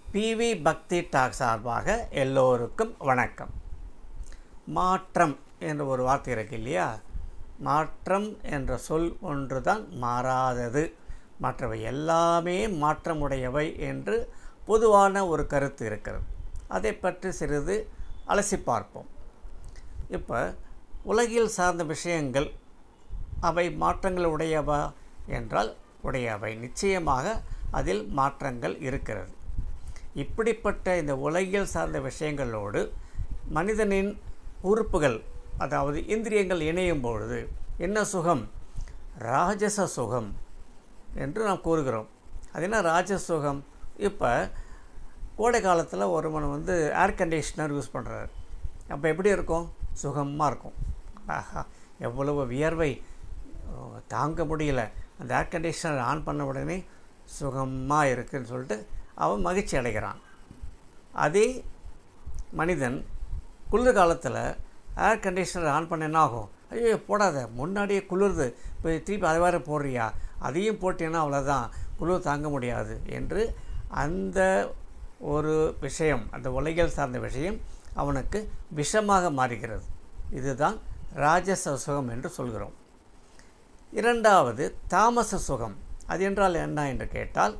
PV பக்தி talk சார்பாக எல்லோருக்கும் வணக்கம் மாற்றம் என்ற ஒரு வார்த்தை இருக்கு இல்லையா மாற்றம் என்ற சொல் ஒன்றுதான் மாறாதது மற்றவை எல்லாமே மாற்றமுடையவை என்று பொதுவான ஒரு கருத்து இருக்கிறது அதை பற்றி சிறிது அலசி பார்ப்போம் இப்போ உலகில் சார்ந்த விஷயங்கள் அவை மாற்றங்கள் உடையவா என்றால் உடையவை நிச்சயமாக அதில் மாற்றங்கள் இருக்கிறது இப்படிப்பட்ட இந்த உலகில் சார்ந்த விஷயங்களோடு மனிதனின் உறுப்புகள் அதாவது இந்திரியங்கள் இணையும் பொழுது என்ன சுகம் ராஜச சுகம் என்று நாம் கூறுகிறோம் அது என்ன ராஜச சுகம் இப்போ கோடை காலத்தில் ஒருவன் வந்து ஏர் கண்டிஷனர் யூஸ் பண்ணுறாரு அப்போ எப்படி இருக்கும் சுகமாக இருக்கும் ஆஹா எவ்வளவு வியர்வை தாங்க முடியல அந்த ஏர் கண்டிஷனர் ஆன் பண்ண உடனே சுகமாக இருக்குன்னு சொல்லிட்டு அவன் மகிழ்ச்சி அடைகிறான் அதே மனிதன் குளிர் காலத்தில் ஏர் கண்டிஷனர் ஆன் பண்ண என்ன ஆகும் ஐயோ போடாத முன்னாடியே குளிருது இப்போ திருப்பி அதை வேறு போடுறியா அதையும் போட்டீங்கன்னா அவ்வளோதான் குளிர் தாங்க முடியாது என்று அந்த ஒரு விஷயம் அந்த உலகில் சார்ந்த விஷயம் அவனுக்கு விஷமாக மாறுகிறது இதுதான் ராஜச சுகம் என்று சொல்கிறோம் இரண்டாவது தாமச சுகம் அது என்றால் என்ன என்று கேட்டால்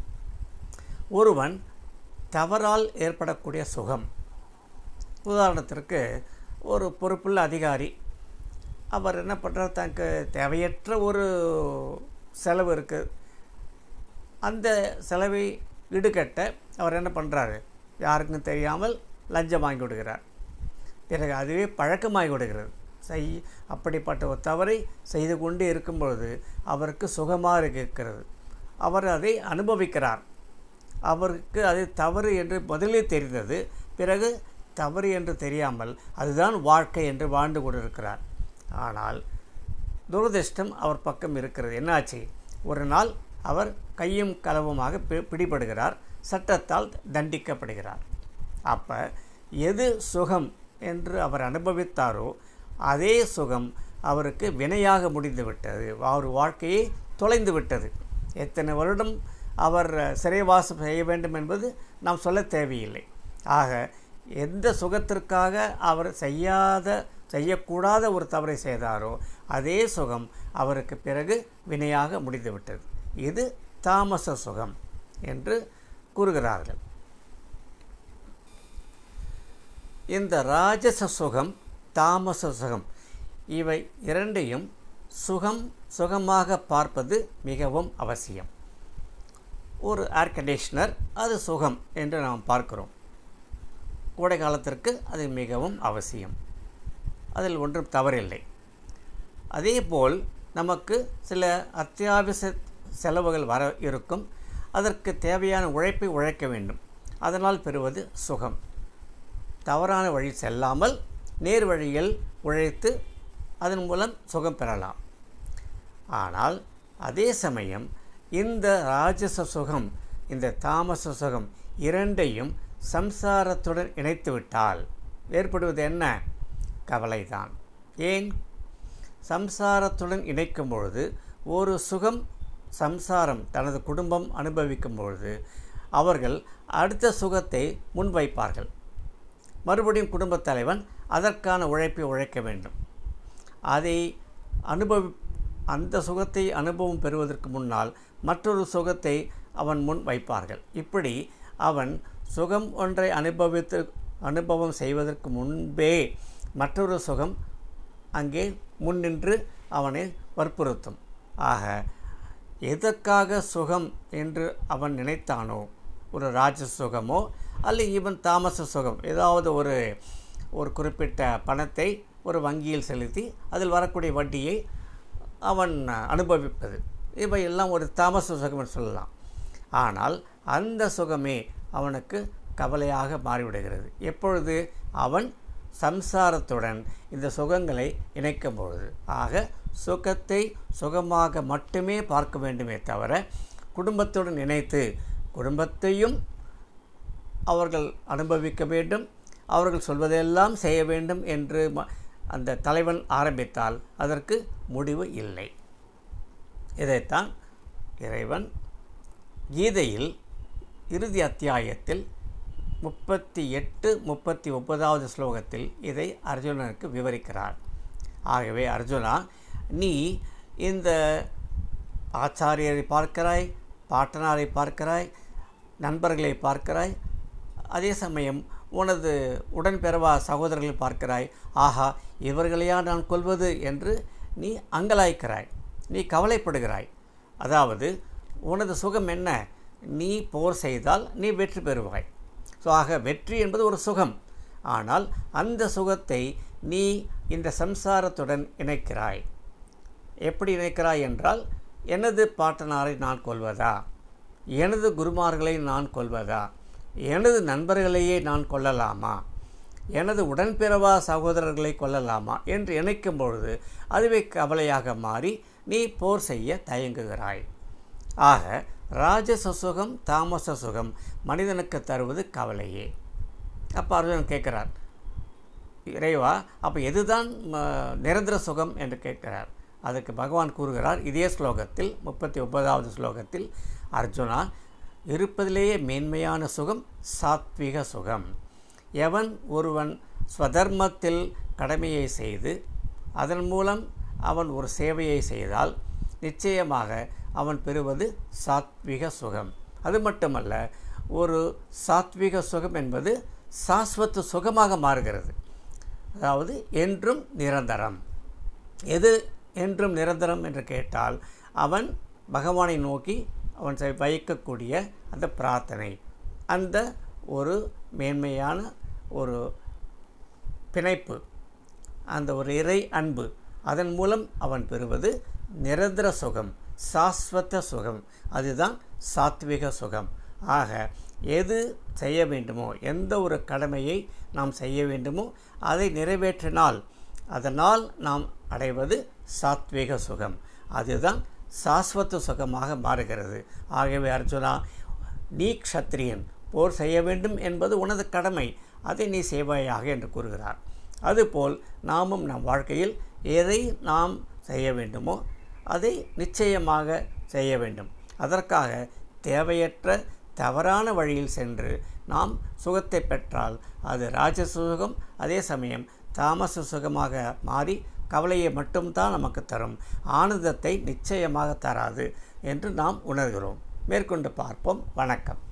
ஒருவன் தவறால் ஏற்படக்கூடிய சுகம் உதாரணத்திற்கு ஒரு பொறுப்புள்ள அதிகாரி அவர் என்ன பண்ணுறார் தனக்கு தேவையற்ற ஒரு செலவு இருக்குது அந்த செலவை ஈடுகட்ட அவர் என்ன பண்ணுறாரு யாருக்கும் தெரியாமல் லஞ்சம் வாங்கி விடுகிறார் பிறகு அதுவே பழக்கமாகி விடுகிறது செய் அப்படிப்பட்ட ஒரு தவறை செய்து கொண்டே இருக்கும் பொழுது அவருக்கு சுகமாக இருக்கிறது அவர் அதை அனுபவிக்கிறார் அவருக்கு அது தவறு என்று முதலே தெரிந்தது பிறகு தவறு என்று தெரியாமல் அதுதான் வாழ்க்கை என்று வாழ்ந்து கொண்டிருக்கிறார் ஆனால் துரதிர்ஷ்டம் அவர் பக்கம் இருக்கிறது என்னாச்சு ஒரு நாள் அவர் கையும் களவுமாக பிடிபடுகிறார் சட்டத்தால் தண்டிக்கப்படுகிறார் அப்போ எது சுகம் என்று அவர் அனுபவித்தாரோ அதே சுகம் அவருக்கு வினையாக முடிந்து விட்டது அவர் வாழ்க்கையை தொலைந்து விட்டது எத்தனை வருடம் அவர் சிறைவாசம் செய்ய வேண்டும் என்பது நாம் சொல்ல தேவையில்லை ஆக எந்த சுகத்திற்காக அவர் செய்யாத செய்யக்கூடாத ஒரு தவறை செய்தாரோ அதே சுகம் அவருக்கு பிறகு வினையாக முடிந்துவிட்டது இது தாமச சுகம் என்று கூறுகிறார்கள் இந்த ராஜச சுகம் தாமச சுகம் இவை இரண்டையும் சுகம் சுகமாக பார்ப்பது மிகவும் அவசியம் ஒரு ஏர் கண்டிஷனர் அது சுகம் என்று நாம் பார்க்கிறோம் கோடை காலத்திற்கு அது மிகவும் அவசியம் அதில் ஒன்றும் தவறில்லை அதேபோல் நமக்கு சில அத்தியாவசிய செலவுகள் வர இருக்கும் அதற்கு தேவையான உழைப்பை உழைக்க வேண்டும் அதனால் பெறுவது சுகம் தவறான வழி செல்லாமல் நேர் வழியில் உழைத்து அதன் மூலம் சுகம் பெறலாம் ஆனால் அதே சமயம் இந்த ராஜச சுகம் இந்த தாமச சுகம் இரண்டையும் சம்சாரத்துடன் இணைத்துவிட்டால் ஏற்படுவது என்ன கவலைதான் ஏன் சம்சாரத்துடன் இணைக்கும் பொழுது ஒரு சுகம் சம்சாரம் தனது குடும்பம் அனுபவிக்கும் பொழுது அவர்கள் அடுத்த சுகத்தை முன்வைப்பார்கள் மறுபடியும் குடும்பத் தலைவன் அதற்கான உழைப்பை உழைக்க வேண்டும் அதை அனுபவி அந்த சுகத்தை அனுபவம் பெறுவதற்கு முன்னால் மற்றொரு சுகத்தை அவன் முன் வைப்பார்கள் இப்படி அவன் சுகம் ஒன்றை அனுபவித்து அனுபவம் செய்வதற்கு முன்பே மற்றொரு சுகம் அங்கே முன்னின்று அவனை வற்புறுத்தும் ஆக எதற்காக சுகம் என்று அவன் நினைத்தானோ ஒரு ராஜ சுகமோ அல்ல ஈவன் தாமச சுகம் ஏதாவது ஒரு ஒரு குறிப்பிட்ட பணத்தை ஒரு வங்கியில் செலுத்தி அதில் வரக்கூடிய வட்டியை அவன் அனுபவிப்பது இவையெல்லாம் ஒரு தாமச சுகம் சொல்லலாம் ஆனால் அந்த சுகமே அவனுக்கு கவலையாக மாறிவிடுகிறது எப்பொழுது அவன் சம்சாரத்துடன் இந்த சுகங்களை இணைக்கும் பொழுது ஆக சுகத்தை சுகமாக மட்டுமே பார்க்க வேண்டுமே தவிர குடும்பத்துடன் இணைத்து குடும்பத்தையும் அவர்கள் அனுபவிக்க வேண்டும் அவர்கள் சொல்வதெல்லாம் செய்ய வேண்டும் என்று அந்த தலைவன் ஆரம்பித்தால் அதற்கு முடிவு இல்லை இதைத்தான் இறைவன் கீதையில் இறுதி அத்தியாயத்தில் முப்பத்தி எட்டு முப்பத்தி ஒன்பதாவது ஸ்லோகத்தில் இதை அர்ஜுனனுக்கு விவரிக்கிறார் ஆகவே அர்ஜுனா நீ இந்த ஆச்சாரியரை பார்க்கிறாய் பாட்டனாரை பார்க்கிறாய் நண்பர்களை பார்க்கிறாய் அதே சமயம் உனது உடன்பிறவா சகோதரர்களை பார்க்கிறாய் ஆஹா இவர்களையா நான் கொள்வது என்று நீ அங்கலாய்க்கிறாய் நீ கவலைப்படுகிறாய் அதாவது உனது சுகம் என்ன நீ போர் செய்தால் நீ வெற்றி பெறுவாய் ஸோ ஆக வெற்றி என்பது ஒரு சுகம் ஆனால் அந்த சுகத்தை நீ இந்த சம்சாரத்துடன் இணைக்கிறாய் எப்படி இணைக்கிறாய் என்றால் எனது பாட்டனாரை நான் கொள்வதா எனது குருமார்களை நான் கொள்வதா எனது நண்பர்களையே நான் கொள்ளலாமா எனது உடன்பிறவா சகோதரர்களை கொள்ளலாமா என்று இணைக்கும் பொழுது அதுவே கவலையாக மாறி நீ போர் செய்ய தயங்குகிறாய் ஆக ராஜச சுகம் தாமச சுகம் மனிதனுக்கு தருவது கவலையே அப்போ அர்ஜுனன் கேட்குறார் இறைவா அப்போ எதுதான் நிரந்தர சுகம் என்று கேட்கிறார் அதுக்கு பகவான் கூறுகிறார் இதே ஸ்லோகத்தில் முப்பத்தி ஒன்பதாவது ஸ்லோகத்தில் அர்ஜுனா இருப்பதிலேயே மேன்மையான சுகம் சாத்விக சுகம் எவன் ஒருவன் ஸ்வதர்மத்தில் கடமையை செய்து அதன் மூலம் அவன் ஒரு சேவையை செய்தால் நிச்சயமாக அவன் பெறுவது சாத்விக சுகம் அது மட்டுமல்ல ஒரு சாத்விக சுகம் என்பது சாஸ்வத சுகமாக மாறுகிறது அதாவது என்றும் நிரந்தரம் எது என்றும் நிரந்தரம் என்று கேட்டால் அவன் பகவானை நோக்கி அவன் வைக்கக்கூடிய அந்த பிரார்த்தனை அந்த ஒரு மேன்மையான ஒரு பிணைப்பு அந்த ஒரு இறை அன்பு அதன் மூலம் அவன் பெறுவது நிரந்தர சுகம் சாஸ்வத சுகம் அதுதான் சாத்விக சுகம் ஆக எது செய்ய வேண்டுமோ எந்த ஒரு கடமையை நாம் செய்ய வேண்டுமோ அதை நிறைவேற்றினால் அதனால் நாம் அடைவது சாத்விக சுகம் அதுதான் சாஸ்வத சுகமாக மாறுகிறது ஆகவே அர்ஜுனா நீ க்ஷத்ரியன் போர் செய்ய வேண்டும் என்பது உனது கடமை அதை நீ செய்வாயாக என்று கூறுகிறார் அதுபோல் நாமும் நம் வாழ்க்கையில் எதை நாம் செய்ய வேண்டுமோ அதை நிச்சயமாக செய்ய வேண்டும் அதற்காக தேவையற்ற தவறான வழியில் சென்று நாம் சுகத்தை பெற்றால் அது ராஜச சுகம் அதே சமயம் தாமச சுகமாக மாறி கவலையை மட்டும்தான் நமக்கு தரும் ஆனந்தத்தை நிச்சயமாக தராது என்று நாம் உணர்கிறோம் மேற்கொண்டு பார்ப்போம் வணக்கம்